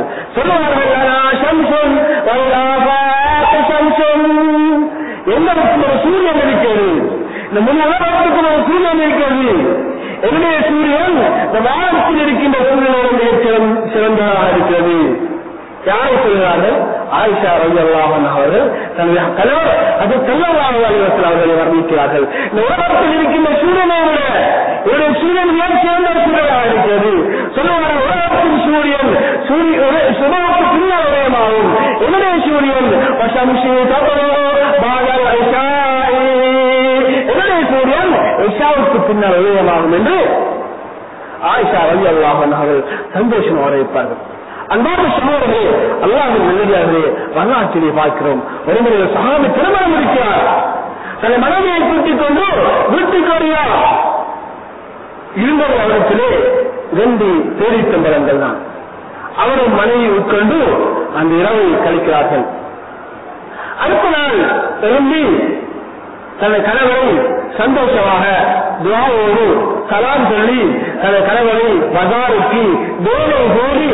சொல்லுவார்கள் எந்த ஒரு சூரியன் இருக்கிறது இந்த முன் உலகத்துக்கு ஒரு சூரியன் இருக்கிறது என்னுடைய சூரியன் இந்த வானத்தில் இருக்கின்ற சூரியனோட சிறந்ததாக இருக்கிறது யாரை சொல்கிறார்கள் ஆயிஷா ரவி அல்லாஹன் அவர்கள் தன்னுடைய கணவர் அது செல்லவாக அலுவலத்தில் அவர்களை வர்ணிக்கிறார்கள் இந்த உலகத்தில் இருக்கின்ற சூரியனை விட இவருடைய சூரியன் ஏன் சிறந்த சூரியனாக இருக்கிறது சொல்லுவார்கள் உலகத்தின் சூரியன் சுபவுக்கு பின்னால் உதயமாகும் என்னுடைய சூரியன் வசம்சி தப்போ பாகல் என்னுடைய சூரியன் இஷாவுக்கு பின்னால் உதயமாகும் என்று ஆயிஷா ரவி அல்லாஹன் அவர்கள் சந்தோஷம் வரவேற்பார்கள் அன்பான சகோதரர்களே அல்லாஹின் நல்லதாகவே வரலாற்றிலே பார்க்கிறோம் ஒருமுறை சகாமி திருமணம் இருக்கிறார் தன்னை மனைவியை கூட்டிக் கொண்டு வீட்டுக்கு வருகிறார் இருந்தது அவரிடத்திலே இரண்டு பேரித்தம்பரங்கள் தான் அவரும் மனைவி உட்கொண்டு அந்த இரவை கழிக்கிறார்கள் அடுத்த நாள் எழுந்தி தனது கணவரை சந்தோஷமாக துவாவோடு சலாம் சொல்லி தனது கணவரை பஜாருக்கு வேலை கோரி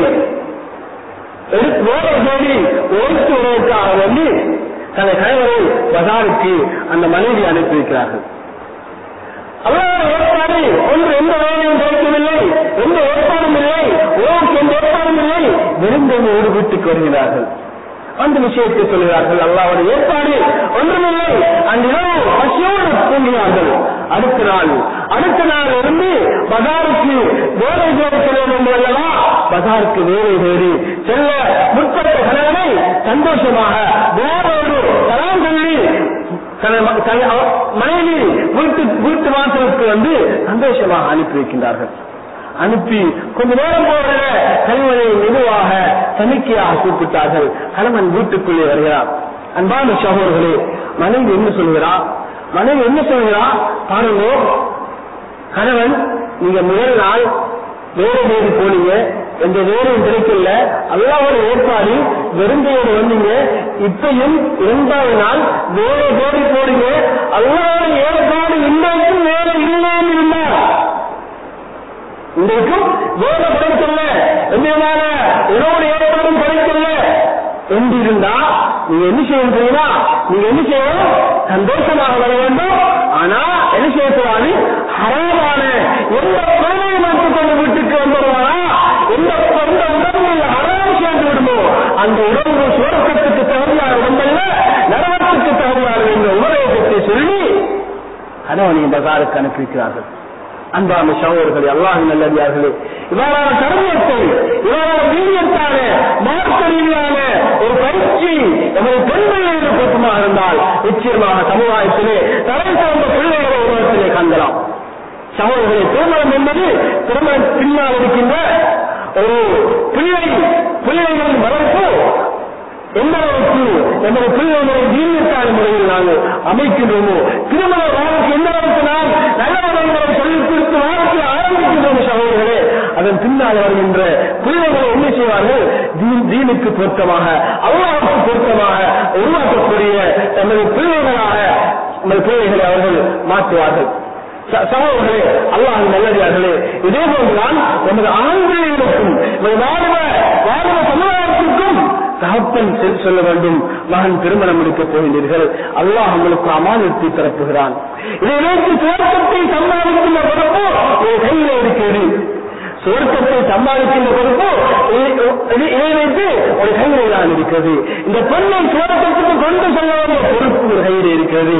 வேலை தேடி ஒழித்து வருவதற்காக வந்து தனது கணவரை பஜாருக்கு அந்த மனைவி அனுப்பி வைக்கிறார்கள் அவ்வளவு ஏற்பாடு ஒன்று எந்த வேலையும் கிடைக்கவில்லை எந்த ஏற்பாடும் இல்லை ஓருக்கு எந்த ஏற்பாடும் இல்லை விருந்தோடு வீட்டுக்கு வருகிறார்கள் அந்த விஷயத்தை சொல்கிறார்கள் அல்லாவுடைய ஏற்பாடு ஒன்றுமில்லை அந்த இரவு பசியோடு தூங்கினார்கள் அடுத்த நாள் அடுத்த நாள் இருந்து பஜாருக்கு வேலை தேடி செல்ல வேண்டும் அல்லவா பஜாருக்கு வேலை தேடி செல்ல முற்பட்ட கணவனை சந்தோஷமாக வேறொரு தலாம் சொல்லி தன- தன- அவ- மனைவி வீட்டு வீட்டு வாசலுக்கு வந்து சந்தோஷமாக அனுப்பி வைக்கின்றார்கள் அனுப்பி கொஞ்ச நேரம் போகிற கணவனை மெதுவாக தணிக்கையாக கூப்பிட்டார்கள் கணவன் வீட்டுக்குள்ளே வருகிறார் அன்பான சகோதரர்களே மனைவி என்ன சொல்கிறா மனைவி என்ன சொல்கிறா பாருங்க கணவன் நீங்க முதல் நாள் வேறு வேறு போனீங்க எந்த வேலையும் கிடைக்கல அல்லாவோட ஏற்பாடு வெறுங்கையோடு வந்தீங்க இப்பயும் இரண்டாவது நாள் வேற தேடி போறீங்க அல்லாவோட ஏற்பாடு இன்றைக்கும் வேற இல்லாம இருந்தார் இன்றைக்கும் வேலை கிடைக்கல எந்தவிதமான உணவு ஏற்பாடும் கிடைக்கல என்று இருந்தா நீங்க என்ன செய்யறீங்கன்னா நீங்க என்ன செய்யணும் சந்தோஷமாக வர வேண்டும் ஆனா என்ன செய்யக்கூடாது ஹராமான எந்த குழந்தையும் மட்டும் கொண்டு வீட்டுக்கு வந்துடுவானா எந்த எந்த உடம்புல ஹராம் சேர்ந்து விடுமோ அந்த உடம்பு சுவர்க்கத்துக்கு தகுதியான உடம்பல்ல நரகத்துக்கு தகுதியான என்ற உபதேசத்தை சொல்லி கணவனை பசாருக்கு அனுப்பியிருக்கிறார்கள் அன்பான சகோதரர்களே அல்லாஹ் நல்லடியார்களே இவ்வாறான கருவியத்தை இவ்வாறான வீரியத்தான மார்க்க ரீதியான ஒரு பயிற்சி நமது பெண்மையோடு கூட்டமாக இருந்தால் நிச்சயமாக சமுதாயத்திலே தலை சார்ந்த பிள்ளைகளை உருவத்திலே காண்கலாம் சகோதரர்களே திருமணம் என்பது திருமணம் பின்னால் இருக்கின்ற ஒரு பிள்ளை பிள்ளைகளின் வளர்ப்பு எந்த அளவுக்கு நமது பிள்ளைகளை வீரியத்தான முறையில் நாங்கள் அமைக்கின்றோமோ திருமண வாழ்க்கை எந்த அளவுக்கு நாம் நல்ல முறைகளை சொல்லிக் கொடுத்து வாழ்க்கை ஆரம்பிக்கின்றோம் சகோதரர்களே அதன் பின்னால் வருகின்ற பிள்ளைகளை என்ன செய்வார்கள் தீன் தீனுக்கு பொருத்தமாக அல்லாவுக்கு பொருத்தமாக உருவாக்கக்கூடிய நமது பிள்ளைகளாக நமது பிள்ளைகளை அவர்கள் மாற்றுவார்கள் ச- சகோதரர்களே அல்லாஹ் நல்லதார்களே இதே போன்றுதான் நமது ஆண்களுக்கும் நமது வாலிப வாலிப சமுதாயத்திற்கும் தகப்பன் செல் சொல்ல வேண்டும் மகன் திருமணம் முடிக்கப் போகின்றீர்கள் அல்லாஹ் உங்களுக்கு அமானத்தை திறப்புகிறான் இதை நோக்கி சுவர்க்கத்தை சம்பாதிக்கின்ற பொறுப்பு ஒரு கையில இருக்கிறது சுவர்க்கத்தை சம்பாதிக்கின்ற பொறுப்பு இதை- இதை இதை வைத்து ஒரு கையிலே தான் இருக்கிறது இந்த பெண்ணை சுவர்க்கத்துக்கு கொண்டு செல்ல வேண்டிய பொறுப்பு ஒரு கையில் இருக்கிறது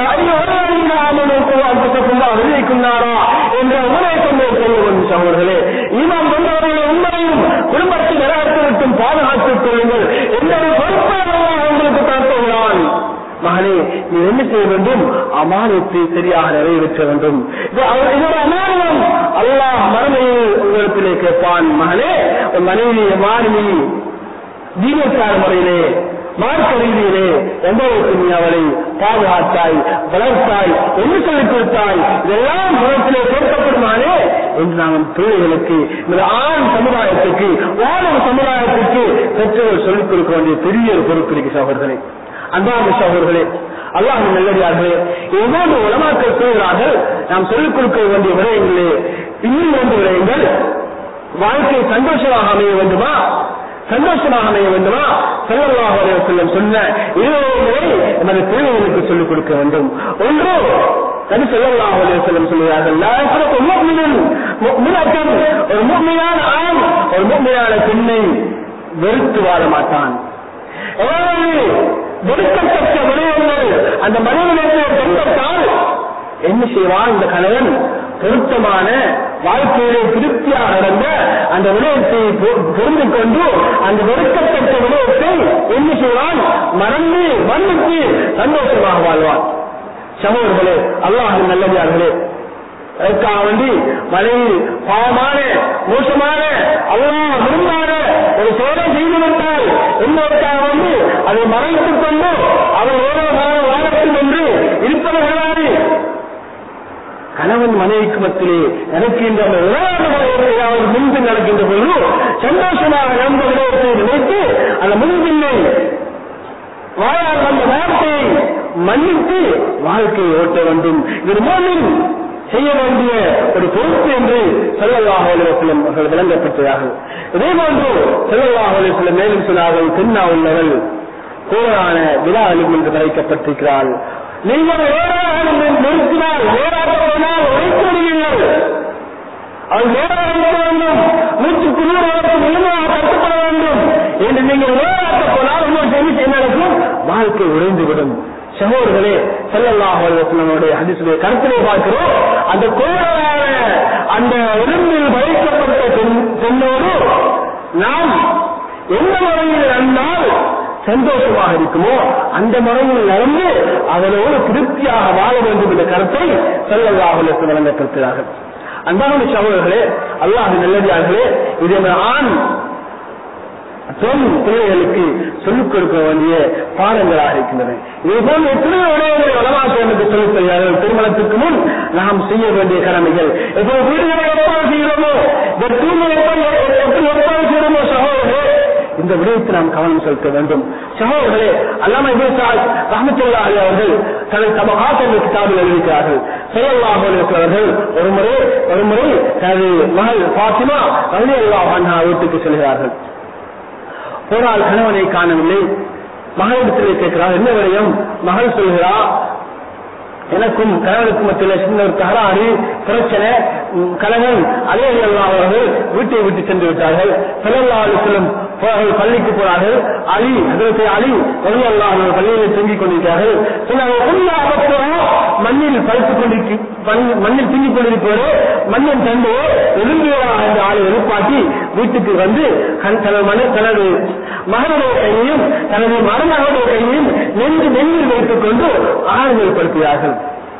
விளைவிக்குன்னாரா என்ற உரை கொண்டு சொல்ல வேண்டும் சகோதரர்களே ஈமான் கொண்டவர்களை உண்மையும் குடும்பத்தை நிலையத்திற்கும் பாதுகாத்துக் கொள்ளுங்கள் என்ற ஒரு பொறுப்பை அல்லாஹ் உங்களுக்கு தரப்போகிறான் மகனே நீ என்ன செய்ய வேண்டும் அமானத்தை சரியாக நிறைவேற்ற வேண்டும் இது அவ- இது ஒரு அமானியம் அல்லாஹ் மறுமையில் உங்களிடத்திலே கேட்பான் மகனே உன் மனைவி மாணவி தீனத்தான முறையிலே மார்க்க ரீதியிலே எந்த அளவுக்கு நீ அவளை பாதுகாத்தாய் வளர்த்தாய் என்ன சொல்லிக் கொடுத்தாய் இதெல்லாம் முகத்திலே கேட்கப்படுமானே என்று நாம் பிள்ளைகளுக்கு இந்த ஆண் சமுதாயத்துக்கு வாழும் சமுதாயத்துக்கு பெற்றோர் சொல்லிக் கொடுக்க வேண்டிய பெரிய ஒரு பொறுப்பு இருக்கு சகோதரர்களே அன்பான சகோதரர்களே அல்லாஹ் நல்லடியார்களே ஒவ்வொரு உலமாக்கள் சொல்கிறார்கள் நாம் சொல்லிக் கொடுக்க வேண்டிய விடயங்களே இன்னும் ஒன்று விடயங்கள் வாழ்க்கை சந்தோஷமாக அமைய வேண்டுமா சந்தோஷமாக அமைய வேண்டுமா செல்லல்லாஹ் செல்லம் சொன்ன இருவரை நமது பிள்ளைகளுக்கு சொல்லிக் கொடுக்க வேண்டும் ஒன்று நபி ஸல்லல்லாஹு அலைஹி வஸல்லம் சொல்கிறார்கள் லா யஃபரகு முஃமினுன் முஃமினத்தன் ஒரு முஃமினான ஆண் ஒரு முஃமினான பெண்ணை வெறுத்து வாழ மாட்டான் எவ்வளவு வெறுக்கத்தக்க விடயங்கள் அந்த மனிதனுக்கு சொந்தத்தால் என்ன செய்வான் இந்த கணவன் பொருத்தமான வாழ்க்கையிலே திருப்தியாக நடந்த அந்த விடயத்தை பொ- புரிந்து கொண்டு அந்த வெறுக்கத்தக்க விடயத்தை என்ன செய்வான் மறந்து மன்னித்து சந்தோஷமாக வாழ்வான் சகோதரர்களே அல்லாஹ் நல்லதார்களே அதற்காக வேண்டி மனைவி பாவமான மோசமான அல்லாஹ் விரும்பாத ஒரு செயலை செய்துவிட்டால் என்பதற்காக வந்து அதை மறைத்துக் கொண்டு அவர் ஓரோ காலம் வாழட்டும் என்று இருப்பது கிடையாது கணவன் மனைவிக்கு மத்தியிலே நடக்கின்ற அந்த உலக ஏதாவது முன்பின் நடக்கின்ற பொழுது சந்தோஷமாக நடந்த விடயத்தை நினைத்து அந்த முன்பின்னை வாயால் வந்த வார்த்தையை மன்னித்து வாழ்க்கையை ஓட்ட வேண்டும் இது மூலம் செய்ய வேண்டிய ஒரு பொறுப்பு என்று செல்லல்லாஹ் அலுவலம் அவர்கள் விளங்கப்பட்டதார்கள் இதே போன்று செல்லல்லாஹ் அலுவலம் மேலும் சொன்னார்கள் தென்னா உள்ளவள் கோரான விழா அலுவல் என்று வரைக்கப்பட்டிருக்கிறாள் நீங்கள் வேறாக நிறுத்தினால் வேறாக போனால் உழைத்து விடுவீர்கள் அது நேராக இருக்க வேண்டும் நூற்றுக்கு நூறு வரைக்கும் முழுமையாக கட்டுப்பட வேண்டும் என்று நீங்கள் நேராக போனால் உங்களுக்கு என்ன என்ன நடக்கும் வாழ்க்கை உறைந்துவிடும் சகோதரர்களே செல்லல்லாஹ் நம்முடைய ஹதீசுடைய கருத்திலே பார்க்கிறோம் அந்த கோரலான அந்த இரும்பில் வைக்கப்பட்ட பெண்- பெண்ணோடு நாம் எந்த முறையில் நடந்தால் சந்தோஷமாக இருக்குமோ அந்த முறையில் நடந்து அவனோடு திருப்தியாக வாழ வேண்டும் என்ற கருத்தை செல்லல்லாஹுலத்து வழங்கப்படுகிறார்கள் அன்பான சகோதரர்களே அல்லாஹ் நல்லதார்களே இது ஆண் பெண் பிள்ளைகளுக்கு சொல்லிக் கொடுக்க வேண்டிய பாடங்களாக இருக்கின்றன இதே போல் எத்தனையோ விடயங்களை வளமாக்க என்று சொல்லித் தருகிறார்கள் திருமணத்துக்கு முன் நாம் செய்ய வேண்டிய கடமைகள் இப்போ வீடுகளை எவ்வாறு செய்கிறோமோ இந்த தூய்மை எப்படி எப்படி எவ்வாறு செய்கிறோமோ சகோதரர்களே இந்த விடயத்தை நாம் கவனம் செலுத்த வேண்டும் சகோதரர்களே அல்லாம இபிசால் ரஹமத்துல்லா அலி அவர்கள் தனது தமகாத் என்ற கிதாபில் எழுதியிருக்கிறார்கள் செயல்லாக அவர்கள் ஒரு முறை ஒரு முறை தனது மகள் பாத்திமா ரவி அல்லா வீட்டுக்கு செல்கிறார்கள் ஒரு நாள் கணவனை காணவில்லை மகளிடத்திலே கேட்கிறார் என்ன விடயம் மகள் சொல்கிறா எனக்கும் கணவனுக்கும் மத்தியில் சின்ன ஒரு தகராறு பிரச்சனை ம், கணவன் அதே அவர்கள் வீட்டை விட்டு சென்று விட்டார்கள் பிறல்லாறு செல்லும் அவர்கள் பள்ளிக்கு போனார்கள் அலி அதற்கு அலி ரவி அல்லாஹ் பள்ளியில் தூங்கிக் கொண்டிருக்கிறார்கள் சொன்னார்கள் "குல்லா அபத்துரா மண்ணில் படுத்துக் கொண்டிருக்க மண்- மண்ணில் தூங்கிக் கொண்டிருப்பவரே மண்ணின் தந்து எழுந்தியா என்ற ஆளை எழுப்பாட்டி வீட்டுக்கு வந்து கண் தனது மன தனது மகனுடைய கையையும் தனது மருமகனுடைய கையையும் நெஞ்சு நெஞ்சில் வைத்துக் கொண்டு ஆறுதல் படுத்துகிறார்கள்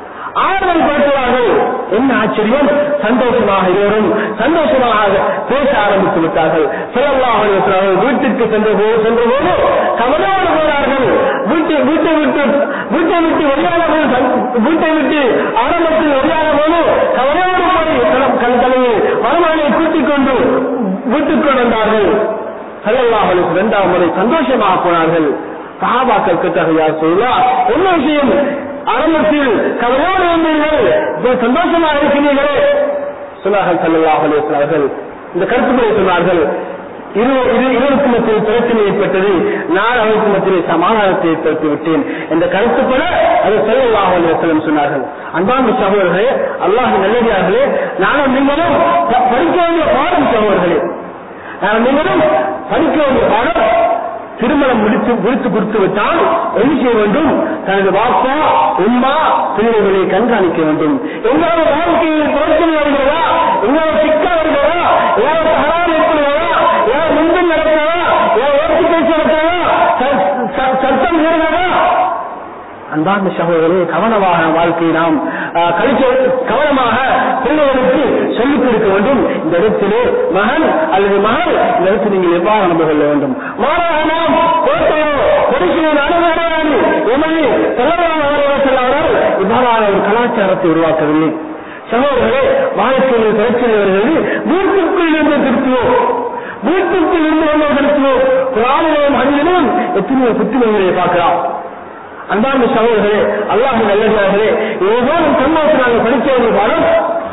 ஆறுதல் படுத்துவார்கள் என்ன ஆச்சரியம் சந்தோஷமாக இருவரும் சந்தோஷமாக பேச ஆரம்பித்து விட்டார்கள் சிலவாக இருக்கிறார்கள் வீட்டுக்கு சென்ற போது சென்ற போது கவலையோடு போனார்கள் வீட்டை வீட்டை விட்டு வீட்டை விட்டு வெளியான போது சந்- வீட்டை விட்டு ஆரம்பத்தில் வெளியான போது கவலையோடு போய் கண- கண் தலையை மருமகனை கூட்டிக் கொண்டு வீட்டுக்கு வந்தார்கள் சல்லல்லாஹு இரண்டாம் முறை சந்தோஷமாக போனார்கள் சஹாபாக்கள் கேட்டார்கள் யார் சொல்லலாம் என்ன விஷயம் ஆரம்பத்தில் கவலையோடு வந்தீர்கள் இப்ப சந்தோஷமாக இருக்கிறீர்களே சொன்னார்கள் சல்லல்லாஹு அலைஹி வஸல்லம் அவர்கள் இந்த கருத்துக்களை சொன்னார்கள் இரு இரு இருவருக்கு மத்தியில் பிரச்சனை ஏற்பட்டது நான் அவருக்கு மத்தியில் சமாதானத்தை ஏற்படுத்தி விட்டேன் என்ற கருத்துப்பட அது சல்லல்லாஹு அலைஹி வஸல்லம் சொன்னார்கள் அன்பான சகோதரர்களே அல்லாஹ் நல்லடியார்களே நானும் நீங்களும் ப- படிக்க வேண்டிய பாடம் சகோதரர்களே நான் நீங்களும் படிக்க வேண்டிய பாடம் திருமணம் முடித்து முடித்து கொடுத்து விட்டால் என்ன செய்ய வேண்டும் தனது வாப்பா உம்மா பிள்ளைகளை கண்காணிக்க வேண்டும் எங்களால் வாழ்க்கையில் பிரச்சனை வருகிறதா எங்களால் சிக்கல் வருகிறதா ஏதாவது தகராறு ஏற்படுகிறதா ஏதாவது முன்பு நடக்கிறதா ஏதாவது ஓட்டு பேச்சு நடக்கிறதா ச- ச- சட்டம் இருக்கிறதா அன்பார்ந்த சகோதரே கவனமாக வாழ்க்கையை நாம் ஆஹ், கழிச்சு கவனமாக பிள்ளைகளுக்கு சொல்லிக் கொடுக்க வேண்டும் இந்த இடத்திலே மகன் அல்லது மகள் இந்த இடத்தில் நீங்கள் எவ்வாறு நடந்து கொள்ள வேண்டும் மாறாக நாம் கோட்டையோ பொடிசையோ அணுகாது எமது செல்லவர்கள் இவ்வாறான ஒரு கலாச்சாரத்தை உருவாக்கவில்லை சகோதரர்களே வாழ்க்கையில் பிரச்சனை வருகிறது வீட்டுக்குள் இருந்து திருத்துவோம் வீட்டுக்குள் இருந்து என்ன திருத்துவோம் குரானிலும் அதிலும் எத்தனையோ புத்திமதிகளை பார்க்கலாம் அன்பார்ந்த சகோதரர்களே அல்லாஹ் நல்லதார்களே இதுதான் சம்பவத்தை நாங்கள் படிக்க வேண்டிய பாடம்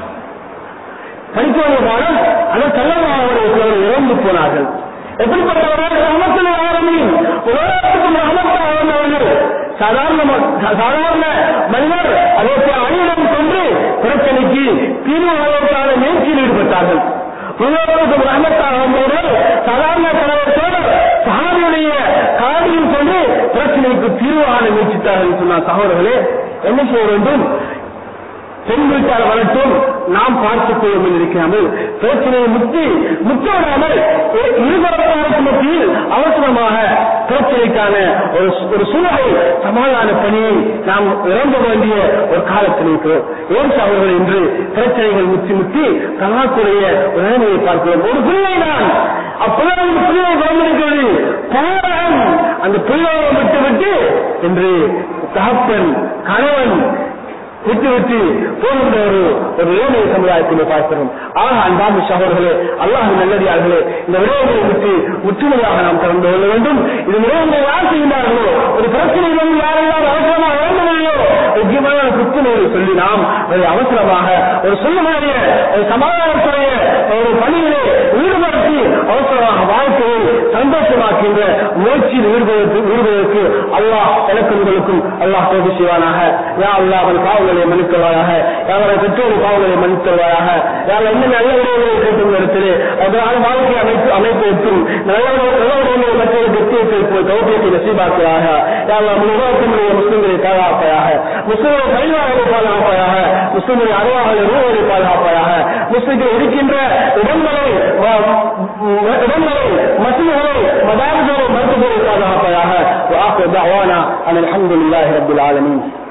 படிக்க வேண்டிய பாடம் ஆனால் செல்லவாக இறந்து போனார்கள் எப்படிப்பட்டவர்கள் ரஹமத்தில் ஆரம்பியும் உலகத்துக்கும் ரஹமத்தாக வந்தவர்கள் சாதாரண ம- சாதாரண மனிதர் அதற்கு அணியிடம் கொண்டு பிரச்சனைக்கு தீர்வு காண முயற்சியில் ஈடுபட்டார்கள் உலகத்துக்கும் ரஹமத்தாக வந்தவர்கள் சாதாரண தலைவர்களோடு சஹாபியுடைய காரியம் கொண்டு பிரச்சனைக்கு தீர்வு காண முயற்சித்தார்கள் சொன்னார் சகோதரர்களே என்ன செய்ய வேண்டும் பெண் வீட்டார் வரட்டும் நாம் பார்த்துக் கொள்ளும் இருக்கிறாமல் பிரச்சனையை முத்தி முத்தவிடாமல் இ- இருதரப்பாருக்கு மத்தியில் அவசரமாக பிரச்சனைக்கான ஒரு சு- ஒரு சூழலை சமாதான பணியை நாம் இறங்க வேண்டிய ஒரு காலத்தில் இருக்கிறோம் ஏன் அவர்கள் இன்று பிரச்சனைகள் முத்தி முத்தி தலாக்குடைய ஒரு நிலைமையை பார்க்கிறோம் ஒரு பிள்ளை தான் அப்பிள்ளைக்கு பிள்ளை பிறந்திருக்கிறது பாரன் அந்த பிள்ளையை விட்டு விட்டு என்று தகப்பன் கணவன் விட்டு விட்டு போகின்ற ஒரு ஒரு இளைஞர் சமுதாயத்தில் பார்க்கிறோம் ஆக அன்பார்ந்த சகோதரர்களே அல்லாஹ் நல்லடியார்களே இந்த விடயங்களை விட்டு முற்றுமையாக நாம் கலந்து கொள்ள வேண்டும் இது விடயங்களை யார் செய்கிறார்களோ ஒரு பிரச்சனை வந்து யாரெல்லாம் அவசரமாக வேண்டுமில்லையோ முக்கியமான பிரச்சனைகளை சொல்லி நாம் அதை அவசரமாக ஒரு சொல்லுடைய ஒரு சமாதானத்துடைய ஒரு பணியிலே ஈடுபடுத்தி அவசரமாக வாழ்க்கையை சந்தோஷமாக்கின்ற முயற்சியில் ஈடுபடுவதற்கு ஈடுபடுவதற்கு அல்லாஹ் எனக்கும் உங்களுக்கும் அல்லாஹ் தோல்வி செய்வானாக யா அல்லாஹ் அவன் பாவங்களை மன்னித்தவாயாக யாவரை பெற்றோர் பாவங்களை மன்னித்தவாயாக யார் என்ன நல்ல உறவுகளை கேட்டும் இடத்திலே அதனால வாழ்க்கை அமைப்பு அமைப்பு எட்டும் நல்ல நல்ல உறவுகளை மற்றவர்களுக்கு எத்தி தௌபியத்தை நசீபாக்கிறாக யார் உலகத்தினுடைய முஸ்லிம்களை பாதுகாப்பாயாக முஸ்லிம்களை பரிவாரத்தை பாதுகாப்பாயாக முஸ்லிம்களை அருவாகளை ரூவரை பாதுகாப்பாயாக முஸ்லிம்கள் இருக்கின்ற இடங்களை வ- இடங்களை மசூதிகளை மதாரிகளை மறுத்து போய் பாதுகாப்பாயாக وآخر دعوانا أن الحمد لله رب العالمين